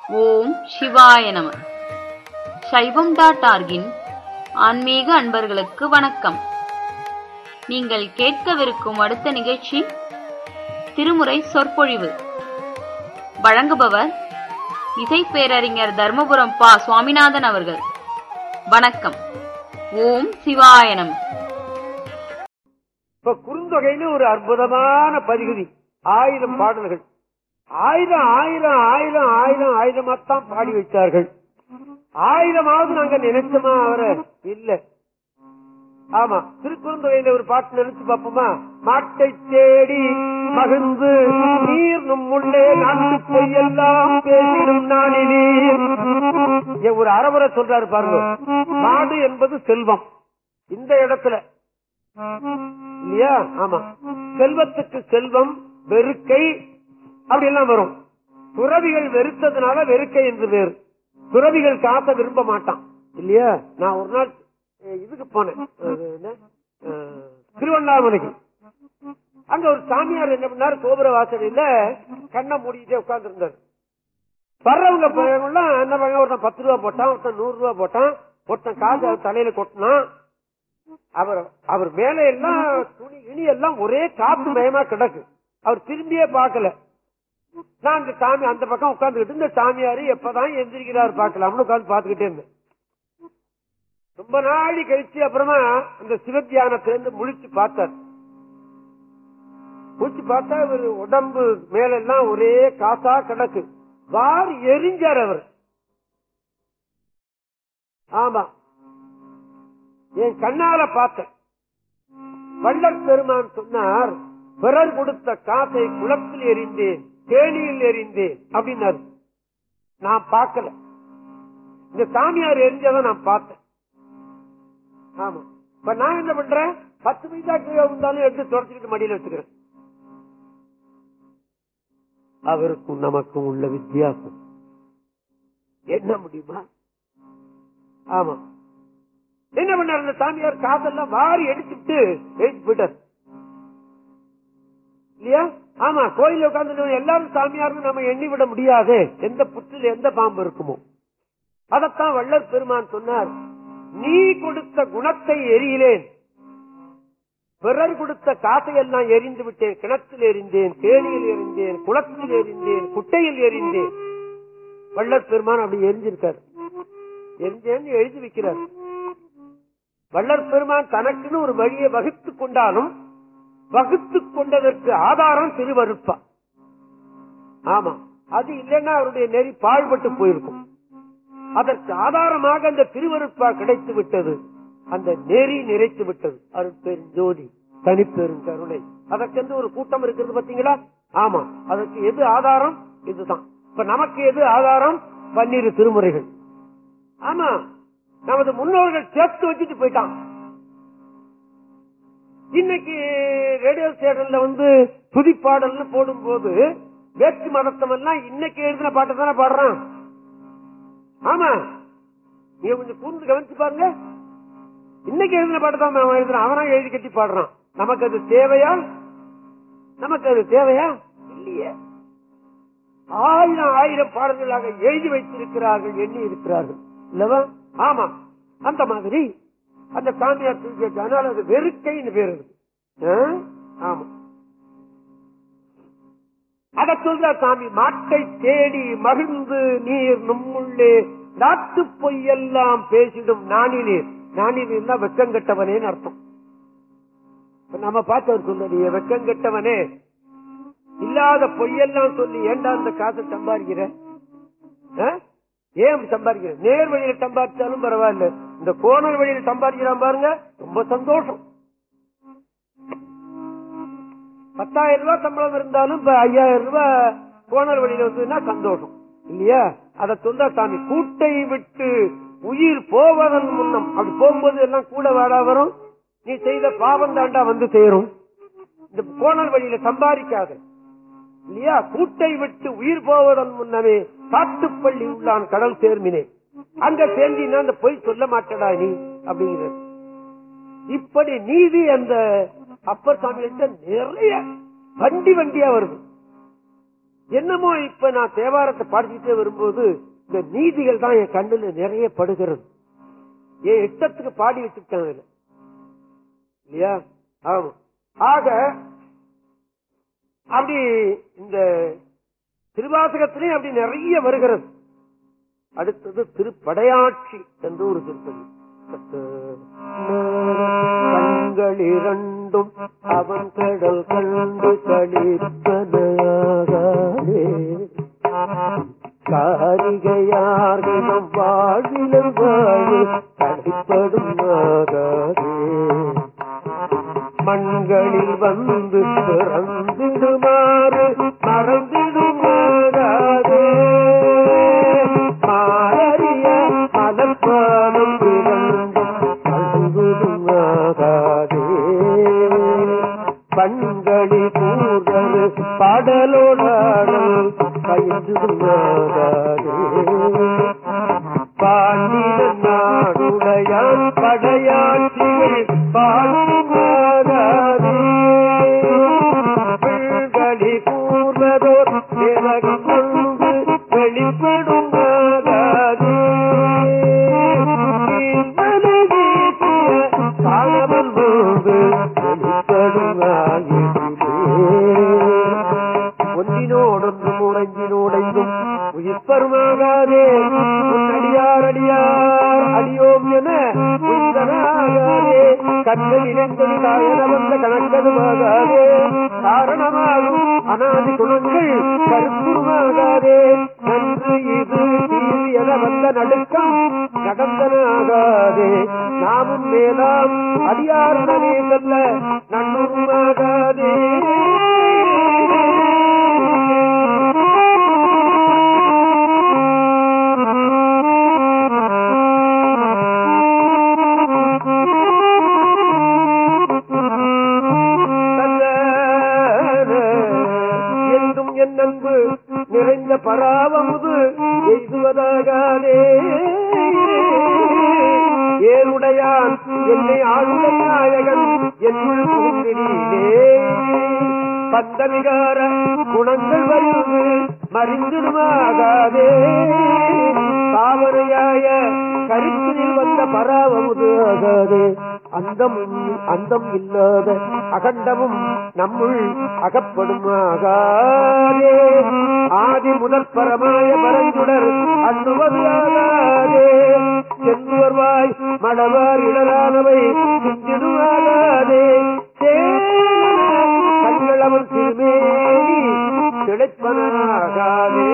ஓம் சிவாய நம சைவம் டாட் ஆர்கின் ஆன்மீக அன்பர்களுக்கு வணக்கம் நீங்கள் கேட்கவிருக்கும் அடுத்த நிகழ்ச்சி திருமுறை சொற்பொழிவு வழங்குபவர் இசை பேரறிஞர் தர்மபுரம் பா சுவாமிநாதன் அவர்கள் வணக்கம் ஓம் சிவாய நம இப்ப குறுந்தொகைன்னு ஒரு அற்புதமான பதிகுதி ஆயிரம் பாடல்கள் ஆயிரம் ஆயிரம் ஆயிரம் ஆயிரம் ஆயிரமாத்தான் பாடி வைத்தார்கள் ஆயிரமாவது நாங்க நினைச்சோமா அவரை இல்ல ஆமா திருக்குறுந்தொகையில ஒரு பாட்டு நினைச்சு பார்ப்போமா மாட்டை தேடி மகிழ்ந்து நீர் நம்முள்ளே நாட்டு பொய்யெல்லாம் பேசிடும் நாளிலே இங்க ஒரு அறவுரை சொல்றாரு பாருங்க மாடு என்பது செல்வம் இந்த இடத்துல இல்லையா ஆமா செல்வத்துக்கு செல்வம் வெறுக்கை அப்படி எல்லாம் வரும் துறவிகள் வெறுத்ததுனால வெறுக்கை என்று பேரு துறவிகள் காசை விரும்ப மாட்டான் இல்லையா நான் ஒரு நாள் அஹ், இதுக்கு போனேன் அது என்ன? அஹ், திருவண்ணாமலைக்கு அங்க ஒரு சாமியார் என்ன பண்ணாரு கோபுர வாசலில கண்ணை மூடிட்டே உட்கார்ந்து இருந்தார் வர்றவங்க போறவங்கலாம் என்ன பண்ண ஒருத்தன் பத்து ரூபா போட்டான் ஒருத்தன் நூறு ரூபா போட்டான் ஒருத்தன் காசு அவர் தலையில கொட்டினான் அவர் அவர் மேல எல்லாம் துணி இனி எல்லாம் ஒரே காத்து மயமா கிடக்கு அவர் திரும்பியே பார்க்கல நான் அந்த சாமி அந்த பக்கம் உட்கார்ந்துகிட்டு இந்த சாமியாரு எப்பதான் எந்திரிக்கிறார் பார்க்கலாம்னு உட்கார்ந்து பார்த்துக்கிட்டே இருந்தேன் ரொம்ப நாளி கழிச்சு அப்புறமா அந்த சிவத்தியானத்திலிருந்து முழிச்சு பார்த்தார் முழிச்சு பார்த்தா இவர் உடம்பு மேல எல்லாம் ஒரே காசா கிடக்கு வார் எரிஞ்சார் அவர் ஆமா என் கண்ணால பார்த்தேன் வள்ளற் பெருமான் சொன்னார் பிறர் கொடுத்த காசை குளத்தில் எறிந்தேன் தேனியில் எறிந்தேன் அப்படின்னாரு நான் பார்க்கல இந்த சாமியார் எரிஞ்சதை நான் பார்த்தேன் ஆமா இப்ப நான் என்ன பண்றேன் பத்து பைசா கீழே இருந்தாலும் எடுத்து தொடச்சிக்கிட்டு மடியில வச்சுக்கிறேன் அவருக்கும் நமக்கும் உள்ள வித்தியாசம் என்ன முடியுமா ஆமா என்ன பண்ணார் அந்த சாமியார் காசெல்லாம் வாரி அடிச்சுட்டு எழுதி போயிட்டார் இல்லையா ஆமா கோயில உட்கார்ந்து எல்லாரும் சாமியார்னு நம்ம எண்ணி விட முடியாது எந்த புற்றில் எந்த பாம்பு இருக்குமோ அதத்தான் வள்ளல் பெருமான் சொன்னார் நீ கொடுத்த குணத்தை எரியிலேன் பிறர் கொடுத்த காசை எல்லாம் எரிந்து விட்டேன் கிணத்தில் எரிந்தேன் தேனியில் எரிந்தேன் குளத்தில் எரிந்தேன் குட்டையில் எரிந்தேன் வள்ளல் பெருமான் அப்படி எரிஞ்சிருக்காரு எரிஞ்சேன்னு எழுதி வைக்கிறார் வள்ளற் பெருமான் தனக்குன்னு ஒரு வழியை வகுத்துக் கொண்டாலும் வகுத்துக் கொண்டதற்கு ஆதாரம் திருவருப்பா ஆமா அது இல்லைன்னா அவருடைய நெறி பாழ்பட்டு போயிருக்கும் அதற்கு ஆதாரமாக அந்த திருவருப்பா கிடைத்து விட்டது அந்த நெறி நிறைத்து விட்டது அருட்பெரும் ஜோதி தனிப்பெரும் கருணை அதற்கென்று ஒரு கூட்டம் இருக்கிறது பாத்தீங்களா ஆமா அதற்கு எது ஆதாரம் இதுதான் இப்ப நமக்கு எது ஆதாரம் பன்னிரு திருமுறைகள் ஆமா நமது முன்னோர்கள் சேர்த்து வச்சுட்டு போயிட்டான் இன்னைக்கு ரேடியோ ஸ்டேஷன்ல வந்து துதிப்பாடல்னு போடும்போது வேற்று மதத்தம் எல்லாம் இன்னைக்கு எழுதின பாட்டை தானே பாடுறான் ஆமா நீங்க கொஞ்சம் கூர்ந்து கவனிச்சு பாருங்க இன்னைக்கு எழுதின பாட்டு தான் அவன் எழுதுறான் அவனா எழுதி கட்டி பாடுறான் நமக்கு அது தேவையா நமக்கு அது தேவையா இல்லையே ஆயிரம் ஆயிரம் பாடல்களாக எழுதி வைத்திருக்கிறார்கள் எண்ணி இருக்கிறார்கள் இல்லவா ஆமா அந்த மாதிரி அந்த சாமியார் தூக்கி அதனால அது வெறுக்கைன்னு பேர் இருக்கு ஆ? ஆமா அத சொல்ற சாமி மாட்டை தேடி மகிழ்ந்து நீர் நம்முள்ளே நாட்டு பொய்யெல்லாம் பேசிடும் நாணினீர் நாணினீர்னா வெக்கங்கெட்டவனேன்னு அர்த்தம் இப்ப நம்ம பார்த்து அவர் சொல்ல நீ வெக்கங்கெட்டவனே இல்லாத பொய்யெல்லாம் சொல்லி ஏண்டா அந்த காசை சம்பாதிக்கிற ஆ? ஏன் சம்பாதிக்கிற நேர் வழியில சம்பாதிச்சாலும் பரவாயில்ல இந்த கோணல் வழியில சம்பாதிக்கிறான் பாருங்க ரொம்ப சந்தோஷம் பத்தாயிரம் ரூபாய் சம்பளம் இருந்தாலும் இப்ப ஐயாயிரம் ரூபாய் கோணல் வழியில வந்ததுன்னா சந்தோஷம் இல்லையா அத சொல்ற சாமி கூட்டை விட்டு உயிர் போவதன் முன்னம் அப்படி போகும்போது எல்லாம் கூட வாடா வரும் நீ செய்த பாவம் தாண்டா வந்து சேரும் இந்த கோணல் வழியில சம்பாதிக்காத இல்லையா கூட்டை விட்டு உயிர் போவதன் முன்னமே காட்டுப்பள்ளி உள்ளான் கடல் சேர்மினே அங்க சேர்ந்தினா அந்த பொய் சொல்ல மாட்டடா நீ அப்படிங்கிறது இப்படி நீதி அந்த அப்பர் சாமி நிறைய வண்டி வண்டியா வருது என்னமோ இப்ப நான் தேவாரத்தை பாடிக்கிட்டே வரும்போது இந்த நீதிகள் தான் என் கண்ணுல நிறைய படுகிறது என் இஷ்டத்துக்கு பாடி வச்சுட்டேன் அதுல இல்லையா ஆமா ஆக அப்படி இந்த திருவாசகத்திலே அப்படி நிறைய வருகிறது அடுத்தது திருப்படையாட்சி என்று ஒரு திருப்பதி கண்கள் இரண்டும் அவன் கடல் கண்டு கழிப்பதையாகாதே காரிகையார்களிடம் வாழ்விலும் வாழு கடிப்படும் ஆகாதே மண்களில் வந்து பிறந்திடுமாறு மறந்திடுமாகாதே மாறிய மலப்பானம் பிறந்தும் அழுகுதுமாகாதே பண்களி கூறல் பாடலோடாடல் பயின்றுமாகாதே பாண்டின நாடுடையான் படையாட்சிகள் பாடுமாகாதே பிள்களி கூர்வதோர் விலகம் கொண்டு வெளிப்படுமாகாதே இன்பனை வீசிய காணவன் போது வெளிப்படுமாகிலே ஒன்றினோடொன்று முடங்கினோடைந்தும் உயிர்ப்பருமாகாதே அடியார் அடியார் அடியோம் என உயிரனாகாதே கண்கள் இணைந்தது தாயன வந்த கணக்கதுமாகாதே காரணமாகும் அனாதி குணங்கள் கருத்துருமாகாதே நன்று இது தீது என வந்த நடுக்கம் நடந்தனாகாதே நாமும் மேலாம் அடியாருடனே செல்ல நன்னுருமாகாதே என்றும் என் அன்பு நிறைந்த பராவமுது எய்துவதாகாதே ஏழுடையான் என்னை ஆளுடைய நாயகன் என்னுள் புகுந்திடிலே பந்தவிகார குணங்கள் வருவது மறிந்திடுமாகாதே தாவரையாய கருத்தினில் வந்த பராவமுது ஆகாதே அந்தம் அந்தம் இல்லாத அகண்டமும் நம்முள் அகப்படுமாகாதே ஆதி முதற் பரமாய பரஞ்சுடர் அண்ணுவது ஆகாதே செல்லுவர்வாய் மடவார் இடரானவை சிந்திடுவாகாதே கண்கள் அவன் திருமேனி திளைப்பனாகாதே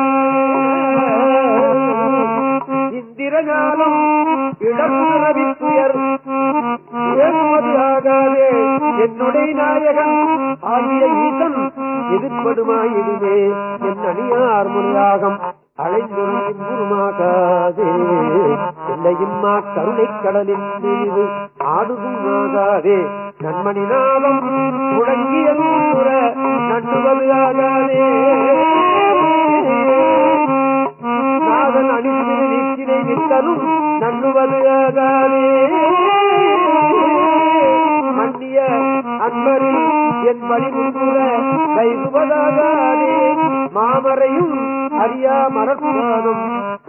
இந்திரஞானம் இடர்பிறவி துயர் ஏறுவது ஆகாதே என்னுடைய நாயகன் ஆகிய ஈசன் எதிர்ப்படுமாயிடுமே என் அணியார் முறையாகம் அழைந்துரையும் குருமாகாதே எல்லையும்மா கருணை கடலின் மீது ஆடுதும் ஆகாதே நன்மணி நாளம் முழங்கிய நூற நட்டுவது ஆகாதே நாதன் அணிந்து நீக்கினை நிற்கலும் நன்னுவது ஆகாதே மன்னிய அன்பரில் என் வழிமுற கைகுவதாகாதே மாமரையும் அறியா மரப்பாதம்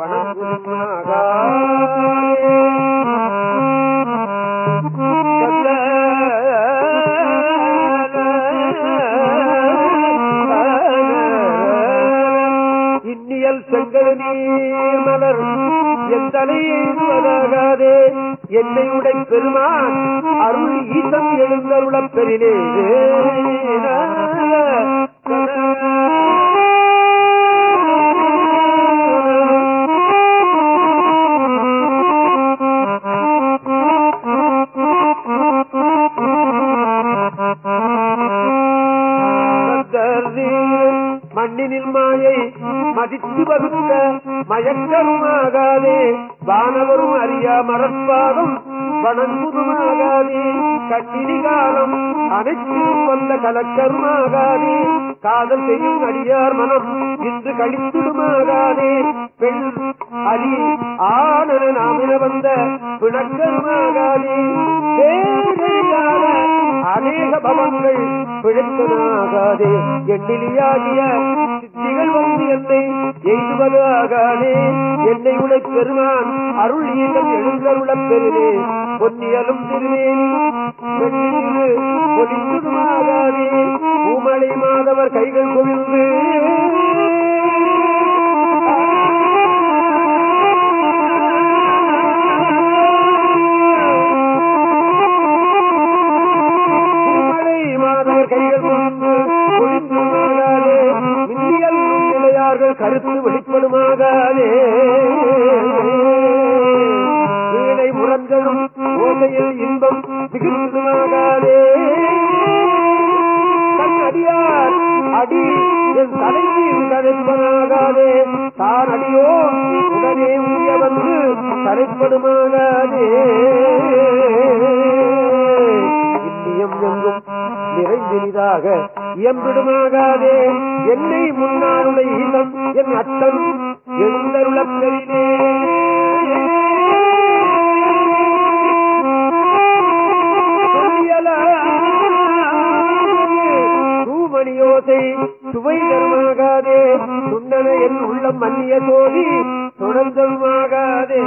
இன்னியல் செங்கல் நீர் மலர் என் தலையெழுவதாகாதே என்னை உடை பெருமான் அருள் ஈசன் எழுந்தருளப் பெறினே மண்ணினில் மாயை மதித்து வகுத்த மயக்கருமாகாதே வானவரும் அறியா மரப்பாதம் வணங்குதுமாகாதே கண்ணினி காலம் அனைத்தும் வந்த கலக்கருமாகாதே காதல் செய்யும் அடியார் மனம் இன்று கழித்திடுமாகாதே பெண் அலி ஆனன நாமின வந்த பிணக்கருமாகாதே தேவையான அநேக பவங்கள் பிழைத்தனாகாதே எண்ணிலியாகிய சித்த சித்திகள் வந்து என்னை எய்துவது ஆகாதே என்னை உடை பெருமான் அருள் ஈகம் எழுந்தருளப் பெருவே பொன்னியலும் திருவேணி வெண்ணின்று பொலிந்ததுமாகாதே பூமலை மாதவர் கைகள் குவிந்து பூமலை மாதவர் கைகள் குவிந்து பொலிந்ததுமாகாதே மின்னியல் நுண்ணிலையார்கள் கருத்து வெளிப்படுமாகாதே வீணை முரங்களும் ஓசையில் இன்பம் மிகுந்ததுமாகாதே தன் அடியார் அடி என் தலை மீது தரைப்பதாகாதே தான் அடியோ உடனே உரிய வந்து தரைப்படுமாகாதே இந்தியம் எங்கும் நிறைந்தினிதாக இயம்பிடுமாகாதே என்னை முன்னாளுள்ள ஈழம் என் அத்தன் எழுந்தருளப் பெறினே தூமணியோசை சுவை தருமாகாதே சுண்டன என் உள்ளம் மன்னிய சோதி தொடர்ந்தருமாகாதே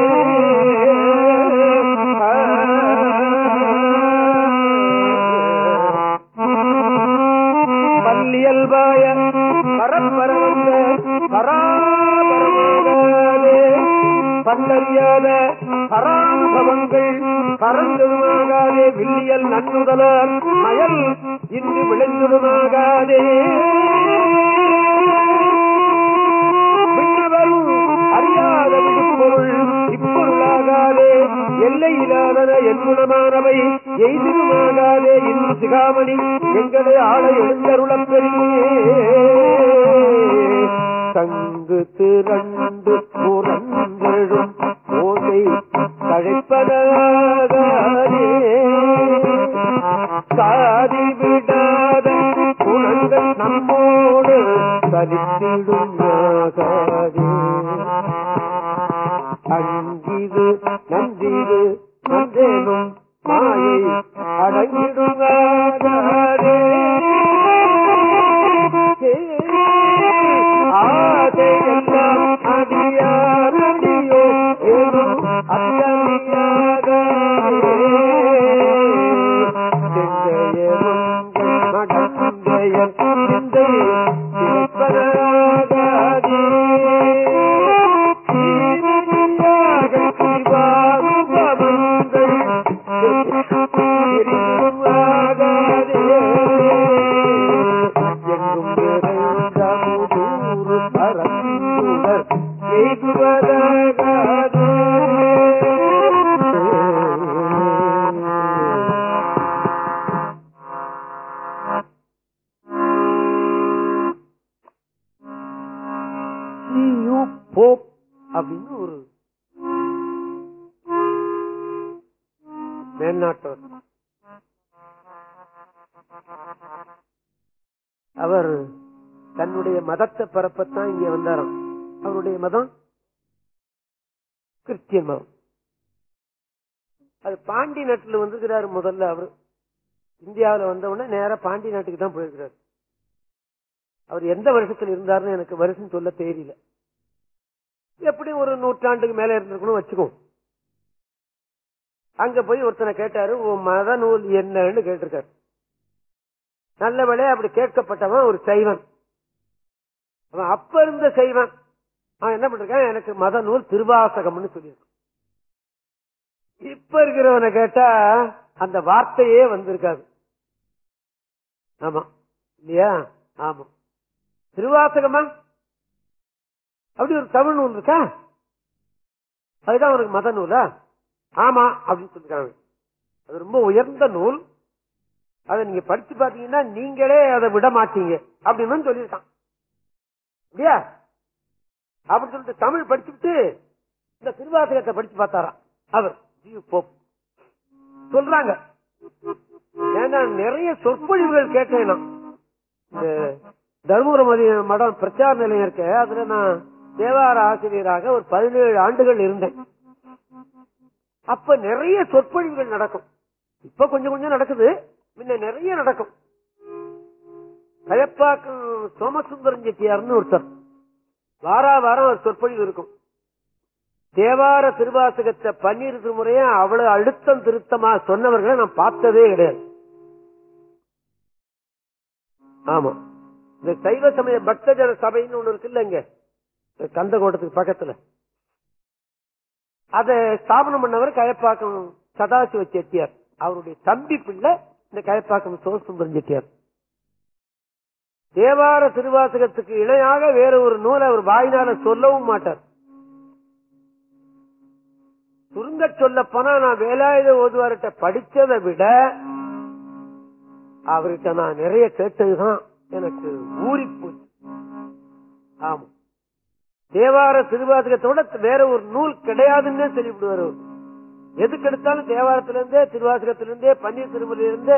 பல்லியல்பாய பரப்பர வந்த பராபரமாகாதே பல்லறியாத பரானுபவங்கள் பறந்ததுமாகாதே வில்லியல் நன்னுதலார் மயல் இன்று விளைந்ததுமாகாதே விண்ணவரும் அறியாத விடுப்பொருள் இப்பொருளாகாதே எல்லை இல்லாதன என்குணமானவை எய்திருமாகாதே இன்று சிகாமணி எங்களை ஆள எழுந்தருளப் பெரியே தங்கு திரண்டு புறந்தெழும் ஓசை தழைப்பதாகாதே சாதி விடாத குணங்கள் நம்மோடு சலித்திடும் ஆகாதே அங்கிது நந்திது நந்தேனும் மாயை அடங்கிடும் ஆகாதே ஆதையெல்லாம் அடியாரடியோ ஏதும் அத்தனியாகாதே நடந்தையன் சிந்தை சிறப்பதாகாதே சீரடியாக சிவானுபவங்கள் தெரிந்துமாகாதே எங்கும் நிறைந்த முதூறு பரந்துடர் எய்துவதாகாதே யூ போப் அப்படின்னு ஒரு மேல்நாட்டவர் அவர் தன்னுடைய மதத்தை பரப்பத்தான் இங்க வந்தாராம் அவருடைய மதம் கிறிஸ்டியன் மதம் அது பாண்டி நாட்டுல வந்திருக்கிறாரு முதல்ல அவர் இந்தியாவுல வந்த உடனே நேரா பாண்டி நாட்டுக்கு தான் போயிருக்கிறார் அவர் எந்த வருஷத்துல இருந்தாருன்னு எனக்கு வருஷம் சொல்ல தெரியல எப்படி ஒரு நூற்றாண்டுக்கு மேல இருந்திருக்கணும் வச்சுக்கோ அங்க போய் ஒருத்தனை கேட்டாரு உன் மத நூல் என்னன்னு கேட்டிருக்காரு நல்ல வேளையா அப்படி கேட்கப்பட்டவன் ஒரு சைவன் அவன் அப்ப இருந்த சைவன் அவன் என்ன பண்ணிருக்கான் எனக்கு மத நூல் திருவாசகம்னு சொல்லியிருக்கான் இப்ப இருக்கிறவனை கேட்டா அந்த வார்த்தையே வந்திருக்காது ஆமா இல்லையா ஆமா திருவாசகமா அப்படி ஒரு தமிழ் நூல் இருக்கா அதுதான் அவனுக்கு மத நூலா ஆமா அப்படின்னு சொல்லிருக்காங்க அது ரொம்ப உயர்ந்த நூல் அதை நீங்க படிச்சு பாத்தீங்கன்னா நீங்களே அதை விட மாட்டீங்க அப்படின்னு சொல்லியிருக்கான் இல்லையா அப்படின்னு சொல்லிட்டு தமிழ் படிச்சுட்டு இந்த திருவாசகத்தை படிச்சு பார்த்தாராம் அவர் ஜி போப் சொல்றாங்க ஏன்னா நிறைய சொற்பொழிவுகள் கேட்டேன் நான் இந்த தர்மபுரம் மதி- மடம் பிரச்சார நிலையம் இருக்க அதுல நான் தேவார ஆசிரியராக ஒரு பதினேழு ஆண்டுகள் இருந்தேன் அப்ப நிறைய சொற்பொழிவுகள் நடக்கும் இப்ப கொஞ்சம் கொஞ்சம் நடக்குது முன்ன நிறைய நடக்கும் கயப்பாக்கம் சோமசுந்தரம் செட்டியார்னு ஒருத்தர் வாரா வாரம் ஒரு சொற்பொழிவு இருக்கும் தேவார திருவாசகத்தை பன்னீர் முறையா அவ்வளவு அழுத்தம் திருத்தமா சொன்னவர்களை நான் பார்த்ததே கிடையாது ஆமா இந்த சைவ சமய பக்தஜன சபைன்னு ஒண்ணு இருக்குல்ல இங்க கந்தகோட்டத்துக்கு பக்கத்துல அத ஸ்தாபனம் பண்ணவர் கயப்பாக்கம் சதாசிவ செட்டியார் அவருடைய தம்பி பிள்ளை இந்த கயப்பாக்கம் சோசுந்தரம் செட்டியார் தேவார திருவாசகத்துக்கு இணையாக வேற ஒரு நூலை அவர் வாயினால சொல்லவும் மாட்டார் சுருங்க சொல்ல போனா நான் வேலாயுத ஓதுவார்கிட்ட படிச்சதை விட அவர்கிட்ட நான் நிறைய கேட்டதுதான் எனக்கு ஊறி போச்சு ஆமா தேவார திருவாசகத்தோட வேற ஒரு நூல் கிடையாதுன்னே சொல்லிவிடுவார் அவர் எதுக்கு எடுத்தாலும் தேவாரத்திலிருந்தே திருவாசகத்திலிருந்தே பன்னீர் திருமலையிலிருந்தே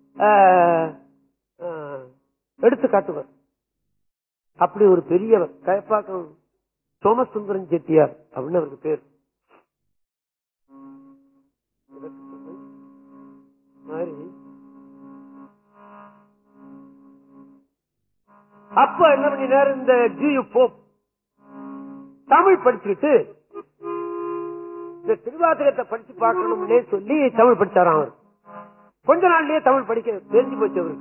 எடுத்து காட்டுவார் அப்படி ஒரு பெரியவர் கயப்பாக்கம் சோமசுந்தரன் செட்டியார் அப்படின்னு அவருக்கு பேர் மாதிரி அப்ப என்ன பண்ணினார் இந்த ஜியு போப் தமிழ் படிச்சுக்கிட்டு இந்த திருவாசகத்தை படிச்சு பார்க்கணும்னே சொல்லி தமிழ் படிச்சாராம் அவர் கொஞ்ச நாள்லயே தமிழ் படிக்க தெரிஞ்சு போச்சு அவருக்கு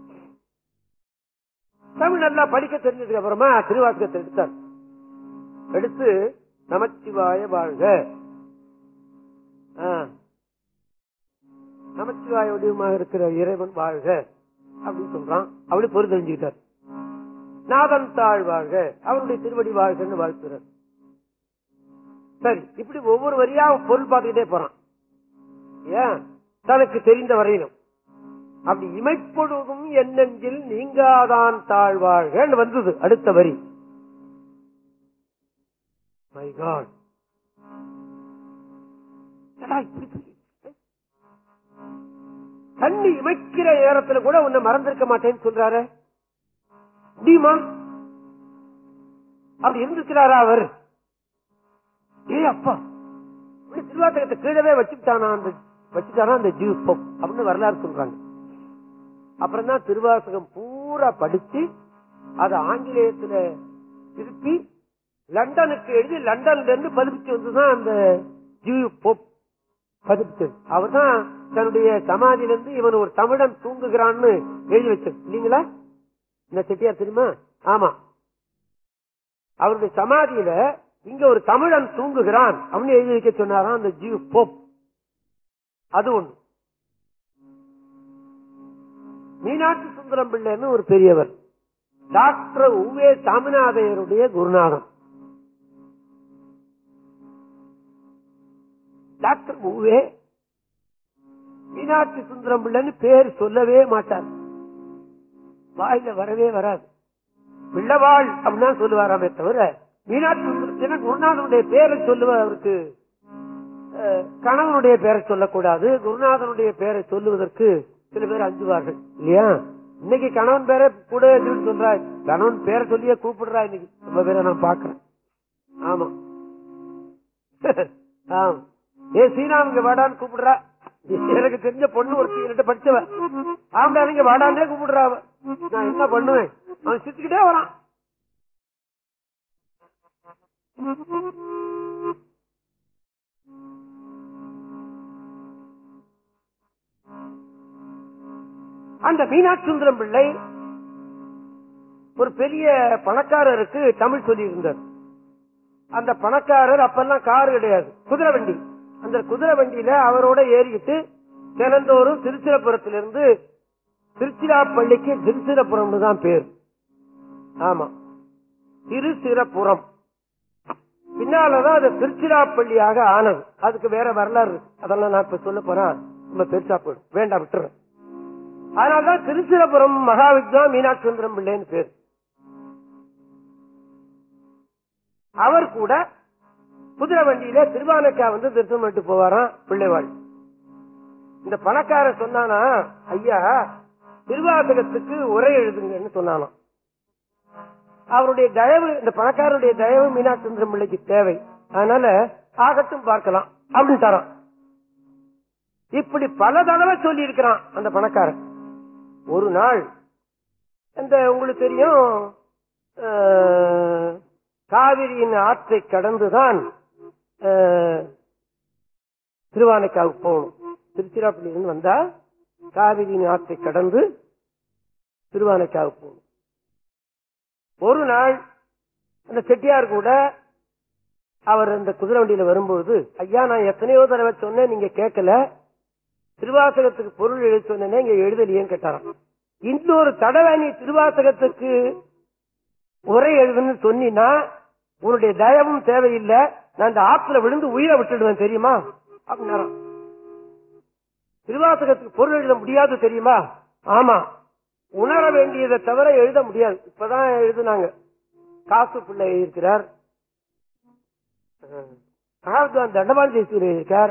தமிழ் நல்லா படிக்க தெரிஞ்சதுக்கு அப்புறமா திருவாசகத்தை எடுத்தார் எடுத்து நமச்சிவாய வாழ்க ஆ. நமச்சிவாய வடிவமாக இருக்கிற இறைவன் வாழ்க அப்படின்னு சொல்றான் அப்படி பொருள் தெரிஞ்சுக்கிட்டார் நாதன் தாழ் வாழ்க அவருடைய திருவடி வாழ்கன்னு வாழ்த்துறார் சரி இப்படி ஒவ்வொரு வரியா பொருள் பார்த்துக்கிட்டே போறான் ஏன் தனக்கு தெரிந்த வரையிலும் அப்படி இமைப்பொழுதும் என்னெஞ்சில் நீங்காதான் தாழ்வாழ்க வந்தது அடுத்த வரி மை காட் தண்ணி இமைக்கிற நேரத்துல கூட உன்னை மறந்திருக்க மாட்டேன்னு சொல்றாரு முடியுமா அப்படி இருந்திருக்கிறாரா அவர் ஏ அப்பா இப்படி திருவாசகத்தை கீழவே வச்சுட்டானா அந்த வச்சுட்டானா அந்த ஜூஸ் பப் அப்படின்னு வரலாறு சொல்றாங்க அப்புறம் தான் திருவாசகம் பூரா படிச்சு அதை ஆங்கிலேயத்துல திருப்பி லண்டனுக்கு எழுதி லண்டன்ல இருந்து பதிப்பிச்சு வந்துதான் அந்த ஜூ போப் பதிப்பிச்சது அவர் தான் தன்னுடைய சமாதியில இருந்து இவன் ஒரு தமிழன் தூங்குகிறான்னு எழுதி வச்சது இல்லீங்களா இந்த செட்டியார் தெரியுமா ஆமா அவருடைய சமாதியில இங்க ஒரு தமிழன் தூங்குகிறான் அப்படின்னு எழுதி வைக்க சொன்னாராம் அந்த ஜியூ போப் அது ஒண்ணு மீனாட்சி சுந்தரம் பிள்ளைன்னு ஒரு பெரியவர் டாக்டர் உவே சாமிநாதையருடைய குருநாதன் டாக்டர் உவே மீனாட்சி சுந்தரம் பிள்ளைன்னு பேர் சொல்லவே மாட்டார் வாயில வரவே வராது பிள்ளவாள் அப்படின்னா சொல்லுவாராமே தவிர மீனாட்சி சுந்தரத்தின குருநாதனுடைய பேரை சொல்லுவார் அவருக்கு அஹ், கணவனுடைய பேரை சொல்லக்கூடாது குருநாதனுடைய பேரை சொல்லுவதற்கு சில பேர் அஞ்சுவார்கள் இல்லையா இன்னைக்கு கணவன் பேரை கூட எதுன்னு சொல்றா கணவன் பேரை சொல்லியே கூப்பிடுறா இன்னைக்கு ரொம்ப பேரை நான் பாக்குறேன் ஆமா ஆமா ஏ சீனா இங்க வாடான்னு கூப்பிடுறா எனக்கு தெரிஞ்ச பொண்ணு ஒரு என்கிட்ட படிச்சவ ஆம்பளை இங்க வாடான்னே கூப்பிடுறா அவ நான் என்ன பண்ணுவேன் அவன் சிரிச்சுக்கிட்டே வரான் அந்த மீனாட்சி சுந்தரம் பிள்ளை ஒரு பெரிய பணக்காரருக்கு தமிழ் சொல்லி இருந்தார் அந்த பணக்காரர் அப்பெல்லாம் கார் கிடையாது குதிரை வண்டி அந்த குதிரை வண்டியில அவரோட ஏறிக்கிட்டு தினந்தோறும் திருச்சிரபுரத்திலிருந்து திருச்சிராப்பள்ளிக்கு திருச்சிரபுரம்னு தான் பேர் ஆமா திருச்சிரபுரம் பின்னாலதான் அது திருச்சிராப்பள்ளியாக ஆனது அதுக்கு வேற வரலாறு இருக்கு. அதெல்லாம் நான் இப்ப சொல்ல போறேன் ரொம்ப பெருசா போயிடும் வேண்டாம் விட்டுறேன் அதனாலதான் திருச்சிரபுரம் மகாவித்வா மீனாட்சி சுந்தரம் பிள்ளைன்னு பேர் அவர் கூட குதிரை வண்டியில திருவானக்கா வந்து திருத்தம் பண்ணிட்டு போவாராம் பிள்ளைவாள் இந்த பணக்கார சொன்னானா ஐயா திருவாசகத்துக்கு உரை எழுதுங்கன்னு சொன்னானாம் அவருடைய தயவு இந்த பணக்காரருடைய தயவு மீனாட்சி சுந்தரம் பிள்ளைக்கு தேவை அதனால ஆகட்டும் பார்க்கலாம் அப்படின்னு தரான் இப்படி பல தடவை சொல்லி இருக்கிறான் அந்த பணக்காரன் ஒரு நாள் இந்த உங்களுக்கு தெரியும் அஹ், காவிரியின் ஆற்றை கடந்துதான் அஹ், திருவானைக்காவுக்கு போகணும் திருச்சிராப்பள்ளியிலிருந்து வந்தா காவிரியின் ஆற்றை கடந்து திருவானைக்காவுக்கு போகணும் ஒரு நாள் அந்த செட்டியார் கூட அவர் அந்த குதிரை வண்டியில வரும்போது ஐயா நான் எத்தனையோ தடவை சொன்னேன் நீங்க கேட்கல திருவாசகத்துக்கு பொருள் எழுத சொன்னேனே இங்க எழுதலையேன்னு கேட்டாராம் இன்னொரு தடவை நீ திருவாசகத்துக்கு உரை எழுதுன்னு சொன்னீன்னா உன்னுடைய தயவும் தேவையில்லை நான் இந்த ஆத்துல விழுந்து உயிரை விட்டுடுவேன் தெரியுமா அப்படின்னாராம் திருவாசகத்துக்கு பொருள் எழுத முடியாது தெரியுமா ஆமா உணர வேண்டியதை தவிர எழுத முடியாது இப்பதான் எழுதுனாங்க காசு பிள்ளை எழுதியிருக்கிறார் மகாத்மான் தண்டபாணி தேசியர் எழுதியிருக்கார்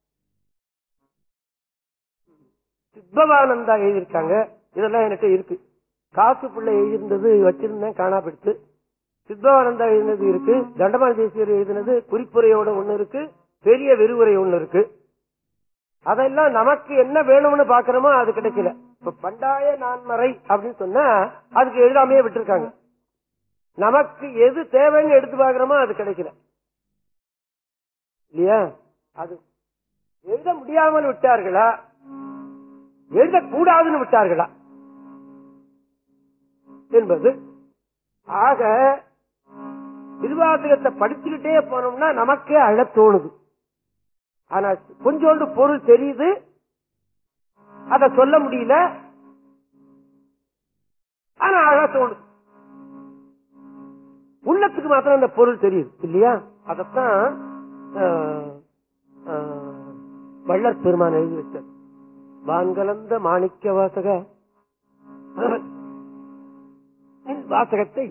சித்பவானந்தா எழுதியிருக்காங்க இதெல்லாம் என்கிட்ட இருக்கு காசு பிள்ளை எழுதியிருந்தது வச்சிருந்தேன் காணாப்படுத்து சித்பவானந்தா எழுதினது இருக்கு தண்டபாணி தேசியர் எழுதினது குறிப்புரையோட ஒண்ணு இருக்கு பெரிய விரிவுரை ஒண்ணு இருக்கு அதெல்லாம் நமக்கு என்ன வேணும்னு பாக்குறோமோ அது கிடைக்கல இப்ப பண்டாய நான்மறை அப்படின்னு சொன்னா அதுக்கு எழுதாமையே விட்டுருக்காங்க நமக்கு எது தேவைன்னு எடுத்து பாக்குறோமோ அது கிடைக்கல இல்லையா அது எழுத முடியாமல் விட்டார்களா எழுதக்கூடாதுன்னு விட்டார்களா என்பது ஆக திருவாசகத்தை படிச்சுக்கிட்டே போனோம்னா நமக்கே அழத் தோணுது ஆனா கொஞ்சோண்டு பொருள் தெரியுது அத சொல்ல முடியல ஆனா அழ தோணுது உள்ளத்துக்கு மாத்திரம் அந்த பொருள் தெரியுது இல்லையா அதத்தான் ஆஹ், ஆஹ், வள்ளற் பெருமான் எழுதி வச்சார் வான்கலந்த மாணிக்க வாசக வாசகத்தை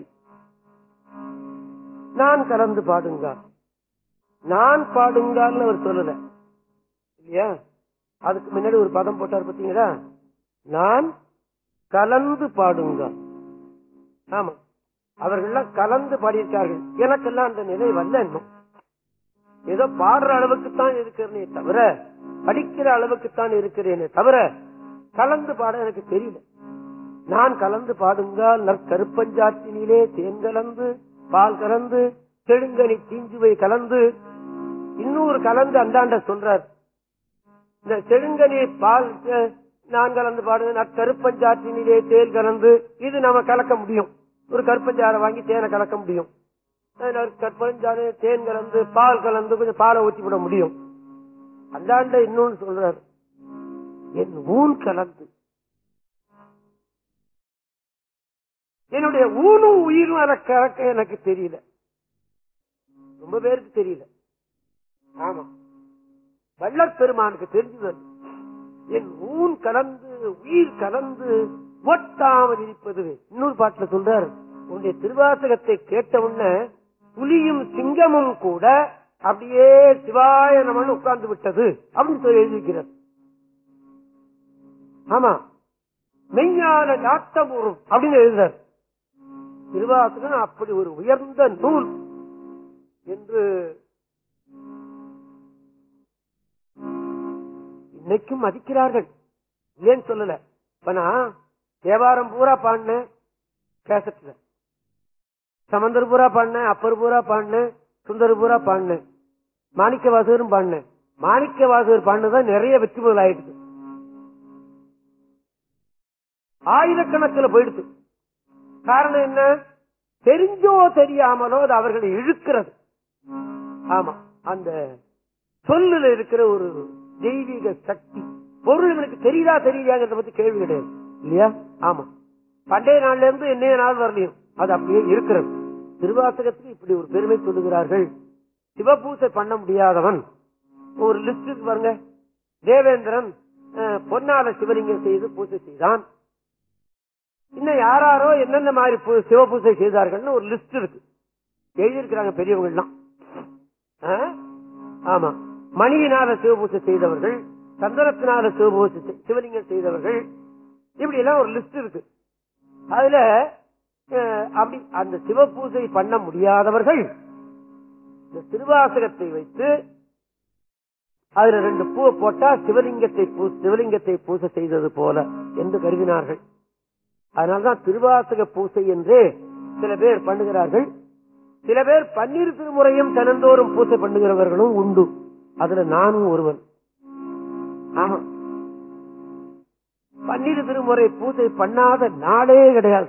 நான் கலந்து பாடுங்க நான் பாடுங்கால்னு அவர் சொல்லல இல்லையா அதுக்கு முன்னாடி ஒரு பதம் போட்டார் பாத்தீங்களா நான் கலந்து பாடுங்க ஆமா அவர்கள்லாம் கலந்து பாடியிருக்கார்கள் எனக்கெல்லாம் அந்த நிலை வரல இன்னும் ஏதோ பாடுற அளவுக்கு தான் இருக்கிறேனே தவிர படிக்கிற அளவுக்கு தான் இருக்கிறேனே தவிர கலந்து பாட எனக்கு தெரியல நான் கலந்து பாடுங்கால் நற்கருப்பஞ்சாற்றினிலே தேன் கலந்து பால் கலந்து தெழுங்கனி தீஞ்சுவை கலந்து இன்னொரு கலந்து அந்தாண்ட சொல்றார் இந்த செழுங்கனி பால் அஹ், நான் கலந்து பாடுங்க நற்கருப்பஞ்சாற்றினிலே தேன் கலந்து இது நாம கலக்க முடியும் ஒரு கருப்பஞ்சாரை வாங்கி தேனை கலக்க முடியும் அஹ், கற்பஞ்சாறு தேன் கலந்து பால் கலந்து கொஞ்சம் பாலை ஊற்றி விட முடியும் அந்தாண்ட இன்னொன்னு சொல்றார் என் ஊன் கலந்து என்னுடைய ஊனும் உயிரும் அதை கலக்க எனக்கு தெரியல ரொம்ப பேருக்கு தெரியல ஆமா வள்ளற் பெருமானுக்கு தெரிஞ்சது அது. என் ஊன் கலந்து உயிர் கலந்து ஒட்டாமல் இருப்பது இன்னொரு பாட்டுல சொல்றார் உன்னுடைய திருவாசகத்தை கேட்ட உடனே புலியும் சிங்கமும் கூட அப்படியே சிவாய நமன் உட்கார்ந்து விட்டது அப்படின்னு சொல்லி எழுதியிருக்கிறார் ஆமா மெஞ்ஞான நாட்டமுறும் அப்படின்னு எழுதுறார் திருவாசகம் அப்படி ஒரு உயர்ந்த நூல் என்று இன்னைக்கும் மதிக்கிறார்கள் ஏன் சொல்லல இப்ப நான் தேவாரம் பூரா பாடினேன் கேசட்ல சமந்தர் பூரா பாடினேன் அப்பர் பூரா பாடினேன் சுந்தர் பூரா பாடினேன் மாணிக்க வாசகரும் பாடினேன் மாணிக்க வாசகர் பாடினதான் நிறைய வெற்றி முதல் ஆயிடுது ஆயிரக்கணக்கில் போயிடுது காரணம் என்ன தெரிஞ்சோ தெரியாமலோ அது அவர்களை இழுக்கிறது ஆமா அந்த சொல்லுல இருக்கிற ஒரு தெய்வீக சக்தி பொருள் இவனுக்கு தெரியுதா தெரியுதாங்கிறத பத்தி கேள்வி கிடையாது இல்லையா ஆமா பண்டைய நாள்ல இருந்து என்னைய நாள் வரலையும் அது அப்படியே இருக்கிறது திருவாசகத்துக்கு இப்படி ஒரு பெருமை சொல்லுகிறார்கள் சிவபூசை பண்ண முடியாதவன் ஒரு லிஸ்ட் பாருங்க தேவேந்திரன் அஹ், பொன்னால சிவலிங்கம் செய்து பூஜை செய்தான் இன்னும் யாராரோ என்னென்ன மாதிரி பூ- சிவபூசை செய்தார்கள்னு ஒரு லிஸ்ட் இருக்கு எழுதியிருக்கிறாங்க பெரியவங்க எல்லாம் ஆ? ஆமா மணியினால சிவபூசை செய்தவர்கள் சந்தனத்தினால சிவபூசை செய்- சிவலிங்கம் செய்தவர்கள் இப்படி எல்லாம் ஒரு லிஸ்ட் இருக்கு அதுல அஹ், அப்படி அந்த சிவபூசை பண்ண முடியாதவர்கள் இந்த திருவாசகத்தை வைத்து அதுல ரெண்டு பூவை போட்டா சிவலிங்கத்தை பூ- சிவலிங்கத்தை பூசை செய்தது போல என்று கருதினார்கள் அதனாலதான் திருவாசக பூசை என்று சில பேர் பண்ணுகிறார்கள் சில பேர் பன்னீர் திருமுறையும் தினந்தோறும் பூசை பண்ணுகிறவர்களும் உண்டு அதுல நானும் ஒருவன் ஆமா பன்னீர் திருமுறை பூஜை பண்ணாத நாளே கிடையாது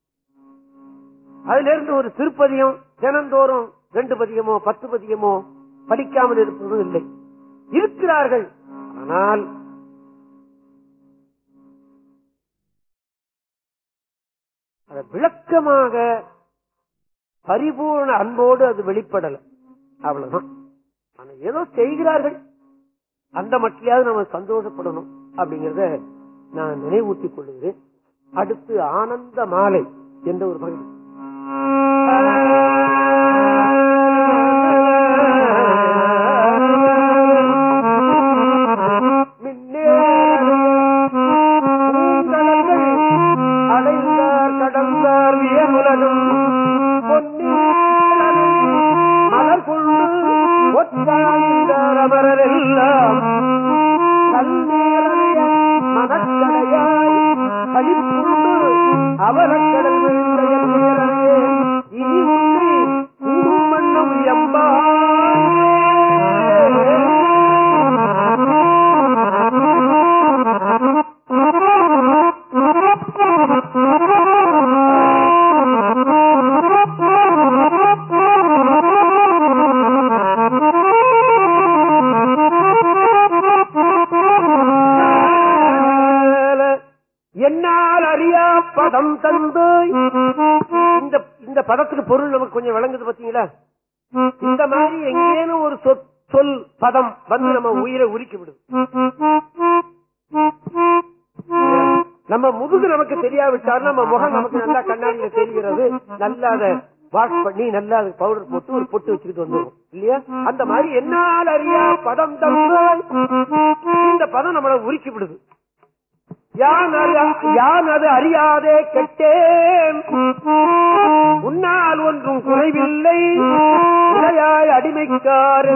அதுல இருந்து ஒரு திருப்பதியம் தினந்தோறும் ரெண்டு பதியமோ பத்து பதியமோ படிக்காமல் இருப்பதும் இல்லை இருக்கிறார்கள் ஆனால் அத விளக்கமாக பரிபூர்ண அன்போடு அது வெளிப்படல அவ்வளவுதான் ஆனா ஏதோ செய்கிறார்கள் அந்த மட்டிலாவது நம்ம சந்தோஷப்படணும் அப்படிங்கறத நான் நினைவூட்டிக் கொள்கிறேன் அடுத்து ஆனந்த மாலை என்ற ஒரு பகுதி அடைந்தார் கடந்தார் வியமுலகம் பொன்னீர் மலர் கொண்டு ஒற்றார் அமரெல்லாம் கல்நேரைய மனக்கடையாய் கழிப்புண்டு அவரக்கடல் விழுந்த என் நேரையே இனி உன்னை கூடும் மண்ணும் என்னால் அறியா பதம் தந்து இந்த இந்த பதத்துக்கு பொருள் நமக்கு கொஞ்சம் விளங்குது பாத்தீங்களா இந்த மாதிரி எங்கேனும் ஒரு சொல் சொல் பதம் வந்து நம்ம உயிரை உருக்கி விடுது நம்ம முதுகு நமக்கு தெரியாவிட்டால் நம்ம முகம் நமக்கு நல்லா கண்ணாடியில தெரிகிறது நல்லா அதை வாஷ் பண்ணி நல்லா அதுக்கு பவுடர் போட்டு ஒரு பொட்டு வச்சுக்கிட்டு வந்துடும் இல்லையா அந்த மாதிரி என்னால் அறியா பதம் தந்து இந்த பதம் நம்மளை உருக்கி விடுது யான் அறியா- யான் அது அறியாதே கெட்டேன் உன்னால் ஒன்றும் குறைவில்லை உடையாய் அடிமைக்கார்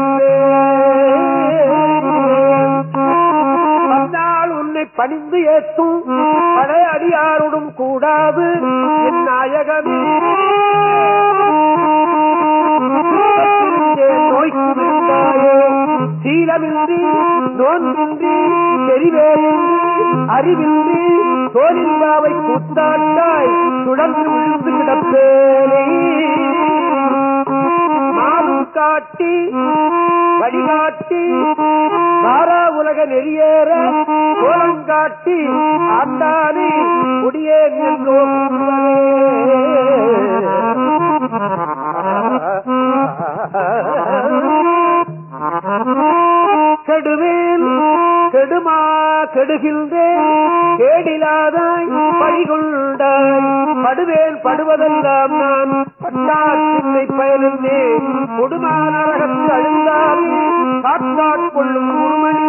அந்நாள் உன்னை பணிந்து ஏத்தும் பழைய அடியாரோடும் கூடாது என் நாயகமே நோய்க்கு விழுந்தாயே சீலமின்றி நோன்பின்றி தெரிவேயின்றி அறிவின்றி தோலின்பாவை கூத்தாட்டாய் சுழந்து விழுந்து கிடப்பேனே மாவும் காட்டி வழிகாட்டி மாறா உலக நெறியேற கோலங்காட்டி ஆண்டானே குடியே நின்றோ கெடுவேன் கெடுமா கெடுகின்றேன் கேடிலாதாய் பழிகொண்டாய் படுவேன் படுவதெல்லாம் நான் பட்டாற்றின்மை பயனில்லே கொடுமா நரகத்து அழுந்தாமே காத்தாட்கொள்ளும் உருமணி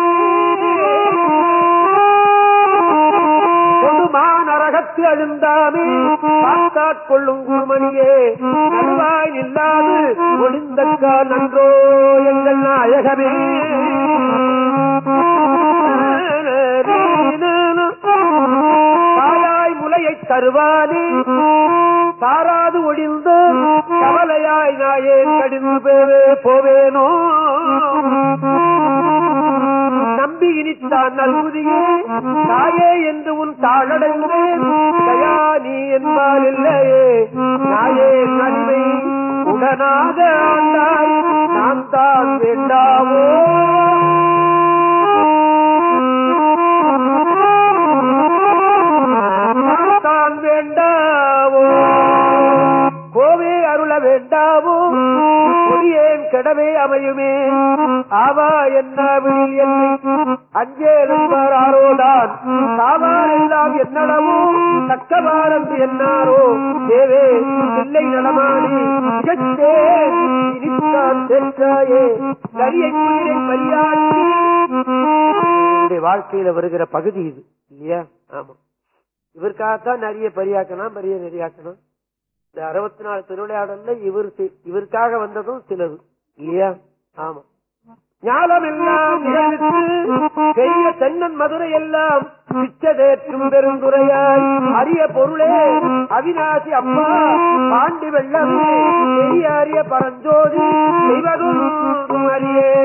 கொடுமா நரகத்து அழுந்தாமே காத்தாட்கொள்ளும் குருமணியே நடுவாய் இல்லாது ஒளிந்தக்கா நன்றோ எங்கள் நாயகமே தாயாய் முலையை தருவானே தாராது ஒழிந்து கவலையாய் நாயேன் கடிந்து போவே போவேனோ நம்பி இனித்தான் நல்குதியே தாயே என்று உன் தாளடைந்தேன் தயா நீ என்பால் இல்லையே நாயே நன்மை உடனாக ஆண்டாய் நான் தான் வேண்டாவோ நான் தான் வேண்டாவோ கோவே அருள வேண்டாவோ புதியேன் கெடவே அமையுமே ஆவா என்ன விழில் என்னை அஞ்சே நண்பர் ஆரோதான் சாவார் எல்லாம் என்னடமோ தக்கவாரந்து என்னாரோ தேவே இல்லை நடமாடி இகச்சே இனித்தான் தெற்றாயே நரியை குயிரை பரியாற்றி என்னுடைய வாழ்க்கையில வருகிற பகுதி இது இல்லையா ஆமா இவருக்காகத்தான் நிறைய பரியாக்கணும் பெரிய நெறியாக்கணும் இந்த அறுபத்தி நாலு திருவிளையாடல்ல இவர் செய்- இவருக்காக வந்ததும் சிலது இல்லையா ஆமா ஞாலமெல்லாம் நிகழ்த்து பெரிய தென்னன் மதுரை எல்லாம் பிச்சதேற்றும் பெருந்துரையாய் அரிய பொருளே அவிநாசி அப்பா பாண்டி வெள்ளமே பெரிய அரிய பரஞ்சோதி செய்வதும் அறியே